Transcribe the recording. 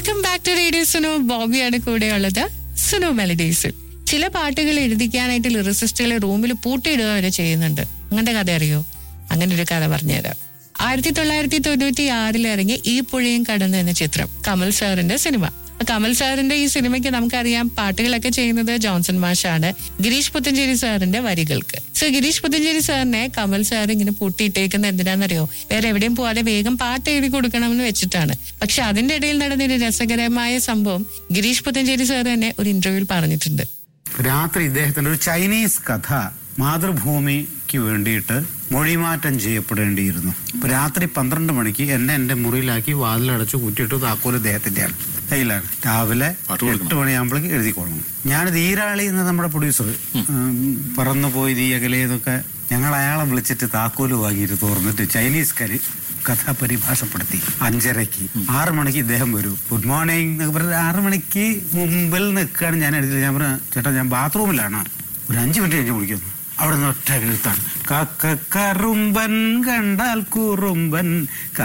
welcome back to radio Suno ബോബിയാണ് കൂടെയുള്ളത് സുനോ മെലഡീസിൽ ചില പാട്ടുകൾ എഴുതിക്കാനായിട്ട് ലിറിസിസ്റ്റുകളെ റൂമിൽ പൂട്ടിയിടുക വരെ ചെയ്യുന്നുണ്ട് അങ്ങനത്തെ കഥ അറിയോ അങ്ങനെ ഒരു കഥ പറഞ്ഞുതരാം ആയിരത്തി തൊള്ളായിരത്തി തൊണ്ണൂറ്റി ആറിൽ ഇറങ്ങിയ ഈ പുഴയും കടന്നു എന്ന ചിത്രം കമൽ സാറിന്റെ സിനിമ കമൽ സാറിന്റെ ഈ സിനിമയ്ക്ക് നമുക്കറിയാം പാട്ടുകളൊക്കെ ചെയ്യുന്നത് ജോൺസൺ മാഷാണ് ഗിരീഷ് പുത്തഞ്ചേരി സാറിന്റെ വരികൾക്ക് സോ ഗിരീഷ് പുത്തഞ്ചേരി സാറിനെ കമൽ സാർ ഇങ്ങനെ പൂട്ടിയിട്ടേക്കുന്ന എന്തിനാണെന്നറിയോ വേറെ എവിടെയും പോവാതെ വേഗം പാട്ട് എഴുതി കൊടുക്കണമെന്ന് വെച്ചിട്ടാണ് പക്ഷെ അതിന്റെ ഇടയിൽ നടന്നൊരു രസകരമായ സംഭവം ഗിരീഷ് പുത്തഞ്ചേരി സാർ തന്നെ ഒരു ഇന്റർവ്യൂവിൽ പറഞ്ഞിട്ടുണ്ട് രാത്രി ഇദ്ദേഹത്തിന്റെ ഒരു ചൈനീസ് കഥ മാതൃഭൂമിക്ക് വേണ്ടിയിട്ട് മൊഴിമാറ്റം ചെയ്യപ്പെടേണ്ടിയിരുന്നു അപ്പൊ രാത്രി പന്ത്രണ്ട് മണിക്ക് എന്നെ എന്റെ മുറിയിലാക്കി വാതിലടച്ച് കുറ്റിയിട്ട് താക്കോൽ ഇദ്ദേഹത്തിന്റെയാണ് കയ്യിലാണ് രാവിലെ എട്ട് മണിയാകുമ്പോഴേക്ക് എഴുതിക്കൊള്ളണം ഞാനിത് ഈരാളി എന്ന നമ്മുടെ പ്രൊഡ്യൂസർ പറന്നു പോയി നീ അകലേന്നൊക്കെ ഞങ്ങൾ അയാളെ വിളിച്ചിട്ട് താക്കോല് വാങ്ങിയിട്ട് തുറന്നിട്ട് ചൈനീസ് കരി കഥ പരിഭാഷപ്പെടുത്തി അഞ്ചരയ്ക്ക് ആറ് മണിക്ക് ഇദ്ദേഹം വരും ഗുഡ് മോർണിംഗ് എന്നൊക്കെ പറഞ്ഞ് ആറ് മണിക്ക് മുമ്പിൽ നിൽക്കുകയാണ് ഞാൻ എഴുതിയത് ഞാൻ പറഞ്ഞു ചേട്ടാ ഞാൻ ബാത്റൂമിലാണ് ഒരു അഞ്ച് മിനിറ്റ് കഴിഞ്ഞ് വിളിക്കുന്നു അവിടെ നിന്ന് ഒറ്റ എഴുത്താണ് കറുമ്പൻ കണ്ടാൽ കുറുമ്പൻ